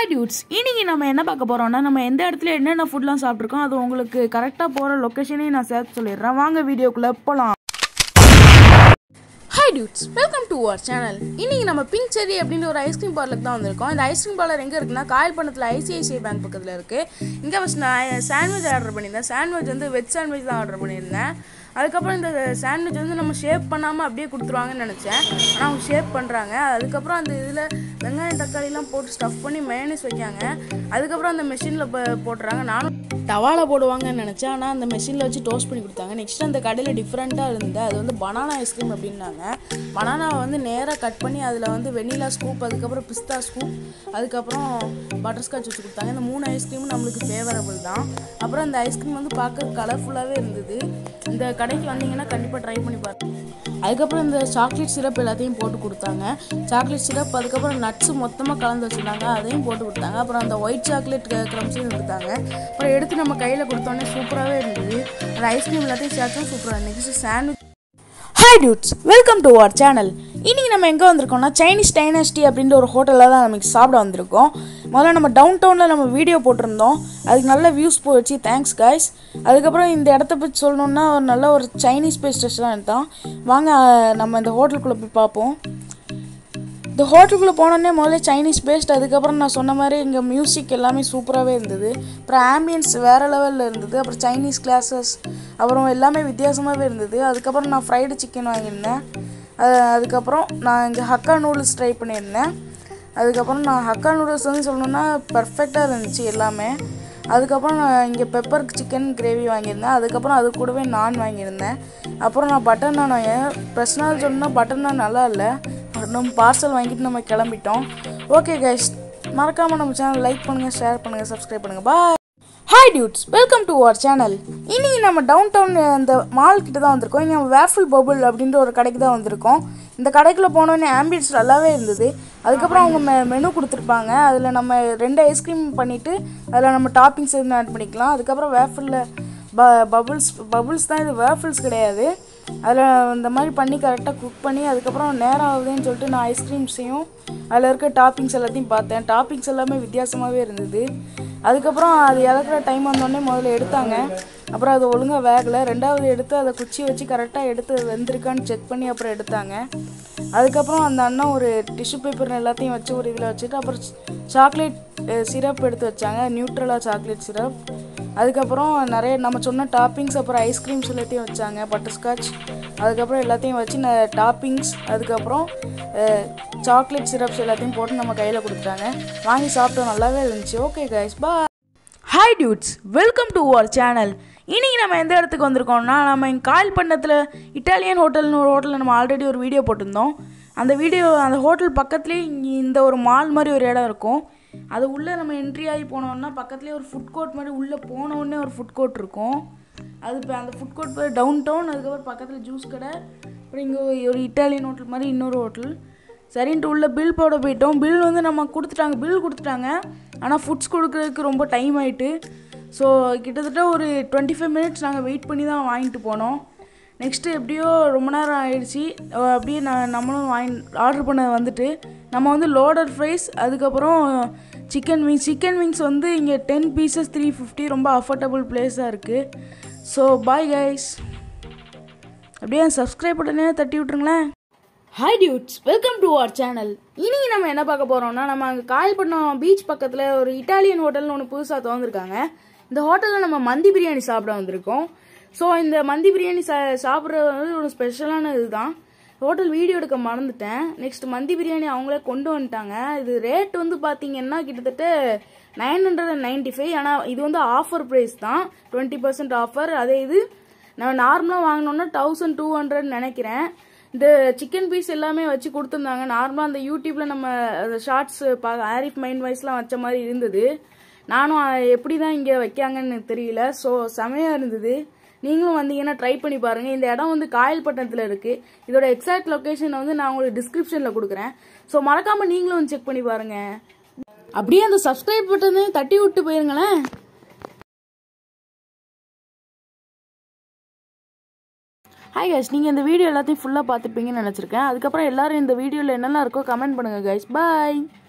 hi dudes இன்னைக்கு நம்ம என்ன பார்க்க போறோம்னா நம்ம எந்த இடத்துல என்னென்ன ஃபுட்லாம் சாப்பிட்ருக்கோம் அது உங்களுக்கு கரெக்டாக போகிற லொக்கேஷனையும் நான் சேர்த்து சொல்லிடுறேன் வாங்க வீடியோக்குள்ளே போகலாம் hi dudes welcome to our channel இன்னைக்கு நம்ம பிங்க் செரி அப்படின்ற ஒரு ஐஸ்கிரீம் பார்லருக்கு தான் வந்திருக்கோம் இந்த ஐஸ்கிரீம் பார்லர் எங்கே இருக்குன்னா காயல்பணத்தில் ஐசிஐசிஐ பேங்க் பக்கத்தில் இருக்குது இங்கே ஃபஸ்ட் நான் சாண்ட்விச் ஆர்டர் பண்ணியிருந்தேன் சாண்ட்விச் வந்து வெஜ் சாண்ட்விச் தான் ஆர்டர் பண்ணியிருந்தேன் அதுக்கப்புறம் இந்த சாண்ட்விச் வந்து நம்ம ஷேப் பண்ணாமல் அப்படியே கொடுத்துருவாங்கன்னு நினச்சேன் ஆனால் அவங்க ஷேப் பண்ணுறாங்க அதுக்கப்புறம் அந்த இதில் வெங்காயம் தக்காளிலாம் போட்டு ஸ்டஃப் பண்ணி மேனஸ் வைக்காங்க அதுக்கப்புறம் அந்த மெஷினில் போட்டுறாங்க நானும் டவால போடுவாங்கன்னு நினச்சேன் ஆனால் அந்த மெஷினில் வச்சு டோஸ்ட் பண்ணி கொடுத்தாங்க நெக்ஸ்ட் அந்த கடையில் டிஃப்ரெண்ட்டாக இருந்தது அது வந்து பனானா ஐஸ்கிரீம் அப்படின்னாங்க பனானாவை வந்து நேராக கட் பண்ணி அதில் வந்து வெண்ணிலா ஸ்கூப் அதுக்கப்புறம் பிஸ்தா ஸ்கூப் அதுக்கப்புறம் பட்டர்ஸ்காட்ச் வச்சு கொடுத்தாங்க இந்த மூணு ஐஸ்கிரீமும் நம்மளுக்கு ஃபேவரபிள் தான் அப்புறம் இந்த ஐஸ்கிரீம் வந்து பார்க்க கலர்ஃபுல்லாகவே இருந்தது இந்த கடைக்கு வந்தீங்கன்னா கண்டிப்பாக ட்ரை பண்ணி பாருங்க அதுக்கப்புறம் இந்த சாக்லேட் சிரப் எல்லாத்தையும் போட்டு கொடுத்தாங்க சாக்லேட் சிரப் அதுக்கப்புறம் நட்ஸ் மொத்தமாக கலந்து வச்சுருந்தாங்க அதையும் போட்டு கொடுத்தாங்க அப்புறம் அந்த ஒயிட் சாக்லேட் க்ரம்ஸையும் கொடுத்தாங்க அப்புறம் எடுத்து நம்ம கையில் கொடுத்தோன்னே சூப்பராகவே இருந்தது அந்த ஐஸ்கிரீம் எல்லாத்தையும் சேர்த்தும் சூப்பராக இருந்துச்சு sandwich hi dudes welcome to our channel இன்னைக்கு நம்ம எங்கே வந்திருக்கோம்னா சைனீஸ் டைனஸ்டி அப்படின்ற ஒரு ஹோட்டலில் தான் நமக்கு சாப்பிட வந்திருக்கோம் முதல்ல நம்ம டவுன் டவுனில் நம்ம வீடியோ போட்டிருந்தோம் அதுக்கு நல்ல வியூஸ் போச்சு தேங்க்ஸ் கைஸ் அதுக்கப்புறம் இந்த இடத்த பற்றி சொல்லணுன்னா ஒரு நல்ல ஒரு சைனீஸ் பேஸ்ட் ரெஸ்டாரண்ட் தான் வாங்க நம்ம இந்த ஹோட்டலுக்குள்ளே போய் பார்ப்போம் இந்த ஹோட்டலுக்குள்ளே போனோடனே முதல்ல சைனீஸ் பேஸ்ட் அதுக்கப்புறம் நான் சொன்ன மாதிரி இங்கே மியூசிக் எல்லாமே சூப்பராகவே இருந்தது அப்புறம் ஆம்பியன்ஸ் வேறு லெவலில் இருந்தது அப்புறம் சைனீஸ் கிளாஸஸ் அப்புறம் எல்லாமே வித்தியாசமாகவே இருந்தது அதுக்கப்புறம் நான் ஃப்ரைடு சிக்கன் வாங்கியிருந்தேன் அது அதுக்கப்புறம் நான் இங்கே ஹக்கா நூடுல்ஸ் ட்ரை பண்ணியிருந்தேன் அதுக்கப்புறம் நான் ஹக்கா நூடுல்ஸ் வந்து சொல்லணுன்னா பர்ஃபெக்டாக இருந்துச்சு எல்லாமே அதுக்கப்புறம் நான் இங்கே பெப்பர் சிக்கன் கிரேவி வாங்கியிருந்தேன் அதுக்கப்புறம் அது கூடவே நான் வாங்கியிருந்தேன் அப்புறம் நான் பட்டர் நான் ஏன் பிரச்சனை சொன்னால் பட்டர் நான் நல்லா இல்லை நம்ம பார்சல் வாங்கிட்டு நம்ம கிளம்பிட்டோம் ஓகே கைஸ் மறக்காமல் நம்ம சேனல் லைக் பண்ணுங்கள் ஷேர் பண்ணுங்கள் சப்ஸ்கிரைப் பண்ணுங்கள் bye hi dudes welcome to our channel இன்னைக்கு நம்ம டவுன் டவுன் அந்த மால் கிட்ட தான் வந்திருக்கோம் இங்கே வேஃபிள் பபுள் அப்படின்ற ஒரு கடைக்கு தான் வந்திருக்கோம் இந்த கடைக்குள்ளே போனோடனே ஆம்பியன்ஸ் நல்லாவே இருந்தது அதுக்கப்புறம் அவங்க மெ மெனு கொடுத்துருப்பாங்க அதில் நம்ம ரெண்டு ஐஸ்கிரீம் பண்ணிவிட்டு அதில் நம்ம டாப்பிங்ஸ் எதுவும் ஆட் பண்ணிக்கலாம் அதுக்கப்புறம் வேஃபிளில் ப பபுள்ஸ் பபுள்ஸ் தான் இது வேஃபிள்ஸ் கிடையாது அதில் இந்த மாதிரி பண்ணி கரெக்டாக குக் பண்ணி அதுக்கப்புறம் நேரம் ஆகுதுன்னு சொல்லிட்டு நான் ஐஸ்கிரீம்ஸையும் அதில் இருக்க டாப்பிங்ஸ் எல்லாத்தையும் பார்த்தேன் டாப்பிங்ஸ் எல்லாமே வித்தியாசமாகவே இருந்தது அதுக்கப்புறம் அது இறக்குற டைம் வந்தோடனே முதல்ல எடுத்தாங்க அப்புறம் அது ஒழுங்காக வேகலை ரெண்டாவது எடுத்து அதை குச்சி வச்சு கரெக்டாக எடுத்து வெந்திருக்கான்னு செக் பண்ணி அப்புறம் எடுத்தாங்க அதுக்கப்புறம் அந்த அண்ணன் ஒரு டிஷ்யூ பேப்பர் எல்லாத்தையும் வச்சு ஒரு இதில் வச்சுட்டு அப்புறம் சாக்லேட் சிரப் எடுத்து வச்சாங்க நியூட்ரலா சாக்லேட் சிரப் அதுக்கப்புறம் நிறைய நம்ம சொன்ன டாப்பிங்ஸ் அப்புறம் ஐஸ்கிரீம்ஸ் எல்லாத்தையும் வச்சாங்க பட்டர்ஸ்காட்ச் அதுக்கப்புறம் எல்லாத்தையும் வச்சு ந டாப்பிங்ஸ் அதுக்கப்புறம் சாக்லேட் சிரப்ஸ் எல்லாத்தையும் போட்டு நம்ம கையில் கொடுத்துட்டாங்க வாங்கி சாப்பிட்டோம் நல்லாவே இருந்துச்சு ஓகே கைஸ் பா hi dudes welcome to our channel இன்னைக்கு நம்ம எந்த இடத்துக்கு வந்திருக்கோம்னா நம்ம இங்கே கால் பண்ணத்தில் இட்டாலியன் ஹோட்டல்னு ஒரு ஹோட்டலில் நம்ம ஆல்ரெடி ஒரு வீடியோ போட்டிருந்தோம் அந்த வீடியோ அந்த ஹோட்டல் பக்கத்துலேயே இங்கே இந்த ஒரு மால் மாதிரி ஒரு இடம் இருக்கும் அது உள்ளே நம்ம என்ட்ரி ஆகி போனோம்னா பக்கத்துலேயே ஒரு ஃபுட் கோர்ட் மாதிரி உள்ளே போனோடனே ஒரு ஃபுட் கோர்ட் இருக்கும் அது இப்போ அந்த ஃபுட் கோர்ட் பேர் டவுன் டவுன் அதுக்கப்புறம் பக்கத்தில் ஜூஸ் கடை அப்புறம் இங்கே ஒரு இட்டாலியன் ஹோட்டல் மாதிரி இன்னொரு ஹோட்டல் சரின்ட்டு உள்ள பில் போட போயிட்டோம் பில் வந்து நம்ம கொடுத்துட்டாங்க பில் கொடுத்துட்டாங்க ஆனால் ஃபுட்ஸ் கொடுக்குறதுக்கு ரொம்ப டைம் ஆயிட்டு ஸோ கிட்டத்தட்ட ஒரு டுவெண்ட்டி ஃபைவ் மினிட்ஸ் நாங்கள் வெயிட் பண்ணி தான் வாங்கிட்டு போனோம் நெக்ஸ்ட்டு எப்படியோ ரொம்ப நேரம் ஆயிடுச்சு அப்படியே நான் நம்மளும் வாங்கி ஆர்டர் பண்ண வந்துட்டு நம்ம வந்து லோடர் ஃப்ரைஸ் அதுக்கப்புறம் சிக்கன் விங்ஸ் சிக்கன் விங்ஸ் வந்து இங்கே டென் பீசஸ் த்ரீ ஃபிஃப்டி ரொம்ப அஃபோர்டபுள் பிளேஸாக இருக்குது ஸோ பாய் கைஸ் அப்படியே சப்ஸ்கிரைப் உடனே தட்டி விட்ருங்களேன் hi dudes welcome to our channel இன்னைக்கு நம்ம என்ன பார்க்க போறோம்னா நம்ம அங்கே காயல்பட்டினம் பீச் பக்கத்தில் ஒரு இட்டாலியன் ஹோட்டல்னு ஒன்று புதுசாக திறந்துருக்காங்க இந்த ஹோட்டலில் நம்ம மந்தி பிரியாணி சாப்பிட வந்திருக்கோம் ஸோ இந்த மந்தி பிரியாணி சா சாப்பிட்றது வந்து ஒரு ஸ்பெஷலான இதுதான் ஹோட்டல் வீடியோ எடுக்க மறந்துட்டேன் நெக்ஸ்ட் மந்தி பிரியாணி அவங்களே கொண்டு வந்துட்டாங்க இது ரேட் வந்து பார்த்தீங்கன்னா கிட்டத்தட்ட nine hundred and ninety five ஆனால் இது வந்து ஆஃபர் ப்ரைஸ் தான் டுவெண்ட்டி பர்சன்ட் ஆஃபர் அதே இது நம்ம நார்மலாக வாங்கினோன்னா தௌசண்ட் டூ ஹண்ட்ரட் நினைக்கிறேன் இந்த சிக்கன் பீஸ் எல்லாமே வச்சு கொடுத்துருந்தாங்க நார்மலாக அந்த யூடியூப்பில் நம்ம ஷார்ட்ஸ் பா ஆரிஃப் மைண்ட் வாய்ஸ்லாம் வச்ச மாதிரி இருந்தது நானும் எப்படி தான் இங்கே வைக்காங்கன்னு எனக்கு தெரியல ஸோ செமையாக இருந்தது நீங்களும் வந்தீங்கன்னா ட்ரை பண்ணி பாருங்கள் இந்த இடம் வந்து காயல்பட்டினத்தில் இருக்குது இதோட எக்ஸாக்ட் லொக்கேஷன் வந்து நான் உங்களுக்கு டிஸ்கிரிப்ஷனில் கொடுக்குறேன் ஸோ மறக்காமல் நீங்களும் வந்து செக் பண்ணி பாருங்கள் அப்படியே அந்த சப்ஸ்கிரைப் பட்டனையும் தட்டி விட்டு போயிருங்களேன் ஹாய் கைஸ் நீங்கள் இந்த வீடியோ எல்லாத்தையும் ஃபுல்லாக பார்த்துப்பீங்கன்னு நினச்சிருக்கேன் அதுக்கப்புறம் எல்லாரும் இந்த வீடியோவில் என்னெல்லாம் இருக்கோ கமெண்ட் பண்ணுங்கள் கைஸ் பாய்